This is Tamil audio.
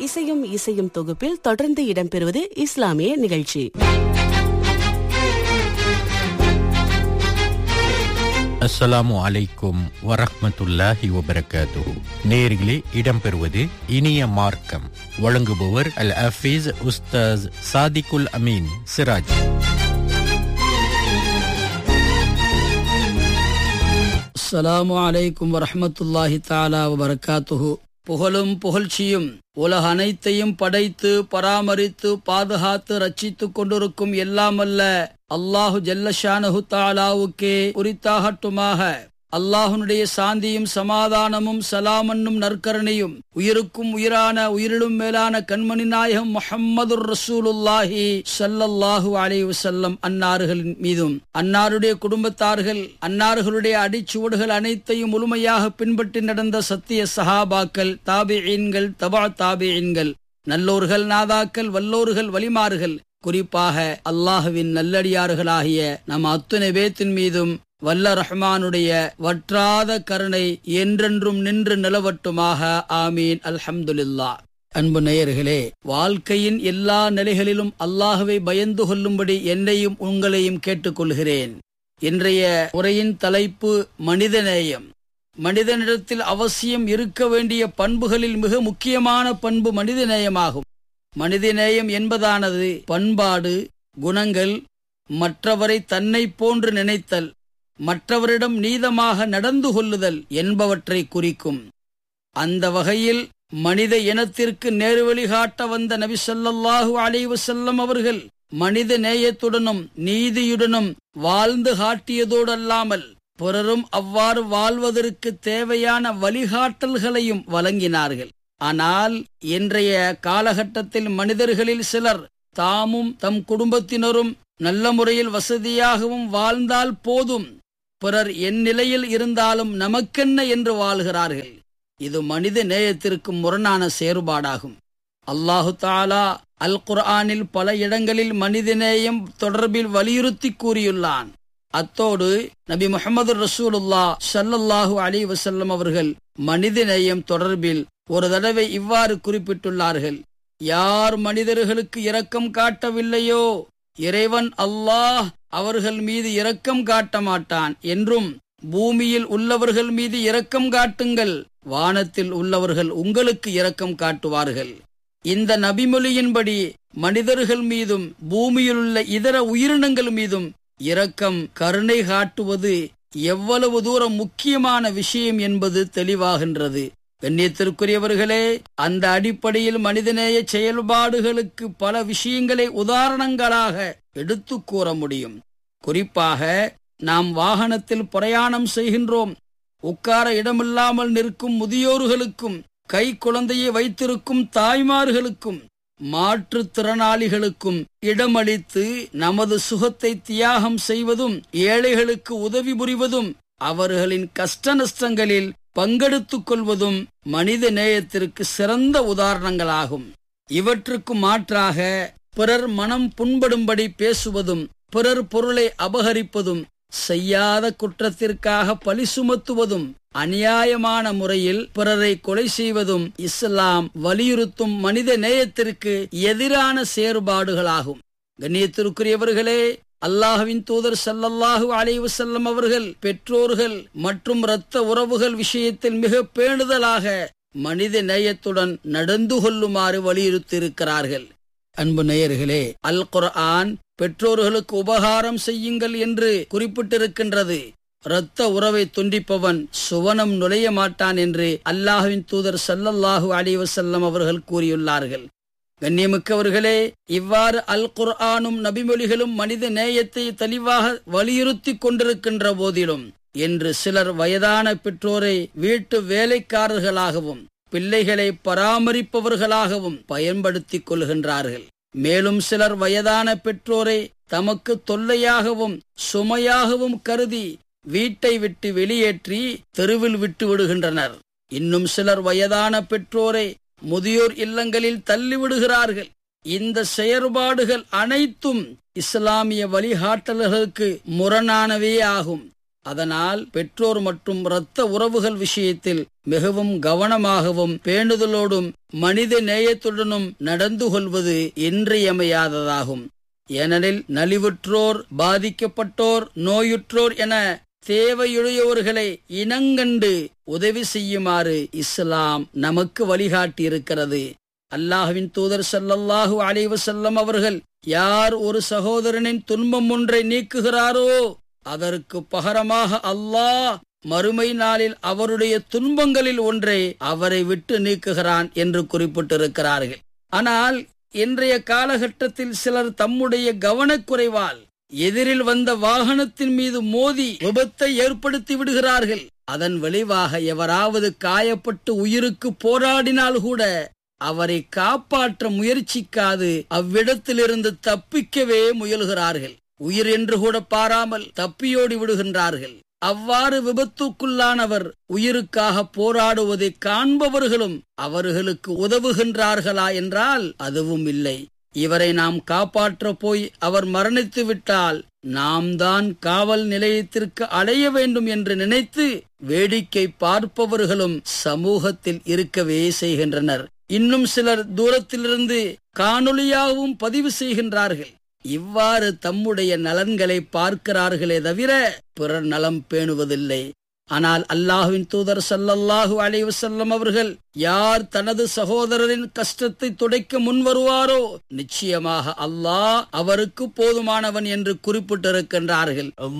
இசையும் இசையும் தொகுப்பில் தொடர்ந்து இடம்பெறுவது இஸ்லாமிய நிகழ்ச்சி அஸ்ஸலாமு அலைக்கும் வரஹ்மத்துல்லாஹி வபரகாத்துஹு நேரிலே இடம்பெறுவது இனிய மார்க்கம் வழங்குபவர் அல் ஹஃபீஸ் உஸ்தாஸ் சாதிகுல் அமீன் சிராஜ் அஸ்ஸலாமு அலைக்கும் வரஹ்மத்துல்லாஹி தஆலா வபரகாத்துஹு புகழும் புகழ்ச்சியும் உலக அனைத்தையும் படைத்து பராமரித்து பாதுகாத்து ரட்சித்துக் கொண்டிருக்கும் எல்லாமல்ல அல்லாஹு ஜல்லஷானஹு தாலாவுக்கே உரித்தாகட்டுமாக அல்லாஹுனுடைய சாந்தியும் சமாதானமும் சலாமன்னும் நற்கரணையும் உயிருக்கும் உயிரான உயிரிலும் மேலான கண்மணி நாயகம் முஹம்மது ரசூலுல்லாஹி ஸல்லல்லாஹு அலைஹி வஸல்லம் அன்னார்களின் மீதும் அன்னாருடைய குடும்பத்தார்கள் அன்னார்களுடைய அடிச்சுவடுகள் அனைத்தையும் முழுமையாக பின்பற்றி நடந்த சத்திய சஹாபாக்கள் தாபிஈன்கள் தபா தாபிஈன்கள் நல்லோர்கள் நாதாக்கள் வல்லோர்கள் வலிமார்கள் குறிப்பாக அல்லாஹுவின் நல்லடியார்களாகிய நம் அத்துணை பேத்தின் மீதும் வல்ல ரஹ்மானுடைய வற்றாத கருணை என்றென்றும் நின்று நிலவட்டுமாக ஆமீன் அல்ஹம்துலில்லா அன்பு நேயர்களே வாழ்க்கையின் எல்லா நிலைகளிலும் அல்லாஹுவை பயந்து கொள்ளும்படி என்னையும் உங்களையும் கேட்டுக்கொள்கிறேன் இன்றைய உரையின் தலைப்பு மனிதநேயம் மனிதனிடத்தில் அவசியம் இருக்க வேண்டிய பண்புகளில் மிக முக்கியமான பண்பு மனிதநேயமாகும் மனிதநேயம் என்பதானது பண்பாடு குணங்கள் மற்றவரை தன்னை போன்று நினைத்தல் மற்றவரிடம் நீதமாக நடந்து கொள்ளுதல் என்பவற்றை குறிக்கும் அந்த வகையில் மனித இனத்திற்கு நேர்வழி காட்ட வந்த நபி ஸல்லல்லாஹு அலைஹி வஸல்லம் அவர்கள் மனித நேயத்துடனும் நீதியுடனும் வாழ்ந்து காட்டியதோடு அல்லாமல் பிறரும் அவ்வாறு வாழ்வதற்கு தேவையான வழிகாட்டல்களையும் வழங்கினார்கள் ஆனால் இன்றைய காலகட்டத்தில் மனிதர்களில் சிலர் தாமும் தம் குடும்பத்தினரும் நல்ல முறையில் வசதியாகவும் வாழ்ந்தால் போதும் பிறர் என் நிலையில் இருந்தாலும் நமக்கென்ன என்று வாழ்கிறார்கள் இது மனித நேயத்திற்கு முரணான செயற்பாடாகும் அல்லாஹு தாலா அல் குர்ஆனில் பல இடங்களில் மனிதநேயம் தொடர்பில் வலியுறுத்தி கூறியுள்ளான் அத்தோடு நபி முகமது ரசூலுல்லா ஸல்லல்லாஹு அலைஹி வஸல்லம் அவர்கள் மனிதநேயம் தொடர்பில் ஒரு தடவை இவ்வாறு குறிப்பிட்டுள்ளார்கள் யார் மனிதர்களுக்கு இரக்கம் காட்டவில்லையோ இறைவன் அல்லாஹ் அவர்கள் மீது இரக்கம் காட்ட மாட்டான் என்றும் பூமியில் உள்ளவர்கள் மீது இரக்கம் காட்டுங்கள் வானத்தில் உள்ளவர்கள் உங்களுக்கு இரக்கம் காட்டுவார்கள் இந்த நபிமொழியின்படி மனிதர்கள் மீதும் பூமியில் உள்ள இதர உயிரினங்கள் மீதும் இரக்கம் கருணை காட்டுவது எவ்வளவு தூரம் முக்கியமான விஷயம் என்பது தெளிவாகின்றது கண்ணியத்திற்குரியவர்களே அந்த அடிப்படையில் மனிதநேய செயல்பாடுகளுக்கு பல விஷயங்களை உதாரணங்களாக எடுத்து கூற முடியும் குறிப்பாக நாம் வாகனத்தில் பிரயாணம் செய்கின்றோம் உட்கார இடமில்லாமல் நிற்கும் முதியோர்களுக்கும் கை குழந்தையை வைத்திருக்கும் தாய்மார்களுக்கும் மாற்றுத்திறனாளிகளுக்கும் இடமளித்து நமது சுகத்தை தியாகம் செய்வதும் ஏழைகளுக்கு உதவி புரிவதும் அவர்களின் கஷ்ட நஷ்டங்களில் பங்கெடுத்துக் கொள்வதும் மனித நேயத்திற்கு சிறந்த உதாரணங்களாகும் இவற்றுக்கு மாற்றாக பிறர் மனம் புண்படும்படி பேசுவதும் பிறர் பொருளை அபகரிப்பதும் செய்யாத குற்றத்திற்காக பழி சுமத்துவதும் அநியாயமான முறையில் பிறரை கொலை செய்வதும் இஸ்லாம் வலியுறுத்தும் மனித நேயத்திற்கு எதிரான செயற்பாடுகளாகும் கண்ணியத்திற்குரியவர்களே அல்லாஹுவின் தூதர் சல்லல்லாஹு அலைவு செல்லம் அவர்கள் பெற்றோர்கள் மற்றும் இரத்த உறவுகள் விஷயத்தில் மிக பேணுதலாக மனித நேயத்துடன் நடந்து கொள்ளுமாறு வலியுறுத்தியிருக்கிறார்கள் அன்பு நேயர்களே அல் குர்ஆன் பெற்றோர்களுக்கு உபகாரம் செய்யுங்கள் என்று குறிப்பிட்டிருக்கின்றது இரத்த உறவை துண்டிப்பவன் சுவனம் நுழைய மாட்டான் என்று அல்லாஹுவின் தூதர் சல்லல்லாஹு அலிவசல்லம் அவர்கள் கூறியுள்ளார்கள் கண்ணியமிக்கவர்களே இவ்வாறு அல் குர்ஆனும் நபிமொழிகளும் மனித நேயத்தை தெளிவாக வலியுறுத்தி கொண்டிருக்கின்ற போதிலும் என்று சிலர் வயதான பெற்றோரை வீட்டு வேலைக்காரர்களாகவும் பிள்ளைகளை பராமரிப்பவர்களாகவும் பயன்படுத்திக் கொள்கின்றார்கள் மேலும் சிலர் வயதான பெற்றோரை தமக்கு தொல்லையாகவும் சுமையாகவும் கருதி வீட்டை விட்டு வெளியேற்றி தெருவில் விட்டு விடுகின்றனர் இன்னும் சிலர் வயதான பெற்றோரை முதியோர் இல்லங்களில் தள்ளிவிடுகிறார்கள் இந்த செயற்பாடுகள் அனைத்தும் இஸ்லாமிய வழிகாட்டல்களுக்கு முரணானவே ஆகும் அதனால் பெற்றோர் மற்றும் இரத்த உறவுகள் விஷயத்தில் மிகவும் கவனமாகவும் பேணுதலோடும் மனித நேயத்துடனும் நடந்து கொள்வது இன்றியமையாததாகும் ஏனெனில் நலிவுற்றோர் பாதிக்கப்பட்டோர் நோயுற்றோர் என தேவையுடையவர்களை இனங்கண்டு உதவி செய்யுமாறு இஸ்லாம் நமக்கு வழிகாட்டியிருக்கிறது அல்லாஹுவின் தூதர் சல்லல்லாஹு அலைவசல்லம் அவர்கள் யார் ஒரு சகோதரனின் துன்பம் ஒன்றை நீக்குகிறாரோ அதற்கு பகரமாக அல்லாஹ் மறுமை நாளில் அவருடைய துன்பங்களில் ஒன்றை அவரை விட்டு நீக்குகிறான் என்று குறிப்பிட்டிருக்கிறார்கள் ஆனால் இன்றைய காலகட்டத்தில் சிலர் தம்முடைய கவனக்குறைவால் எதிரில் வந்த வாகனத்தின் மீது மோதி விபத்தை ஏற்படுத்தி விடுகிறார்கள் அதன் விளைவாக எவராவது காயப்பட்டு உயிருக்கு போராடினால் கூட அவரை காப்பாற்ற முயற்சிக்காது அவ்விடத்திலிருந்து தப்பிக்கவே முயல்கிறார்கள் உயிர் என்று கூட பாராமல் தப்பியோடி விடுகின்றார்கள் அவ்வாறு விபத்துக்குள்ளானவர் உயிருக்காக போராடுவதை காண்பவர்களும் அவர்களுக்கு உதவுகின்றார்களா என்றால் அதுவும் இல்லை இவரை நாம் காப்பாற்ற போய் அவர் மரணித்து விட்டால் நாம் தான் காவல் நிலையத்திற்கு அடைய வேண்டும் என்று நினைத்து வேடிக்கை பார்ப்பவர்களும் சமூகத்தில் இருக்கவே செய்கின்றனர் இன்னும் சிலர் தூரத்திலிருந்து காணொளியாகவும் பதிவு செய்கின்றார்கள் இவ்வாறு தம்முடைய நலன்களை பார்க்கிறார்களே தவிர பிறர் நலம் பேணுவதில்லை ஆனால் அல்லாஹுவின் தூதர் சல்லல்லாஹு அலைவசல்லம் அவர்கள் யார் தனது சகோதரரின் கஷ்டத்தை துடைக்க முன் வருவாரோ நிச்சயமாக அல்லாஹ் அவருக்கு போதுமானவன் என்று குறிப்பிட்டிருக்கின்றார்கள்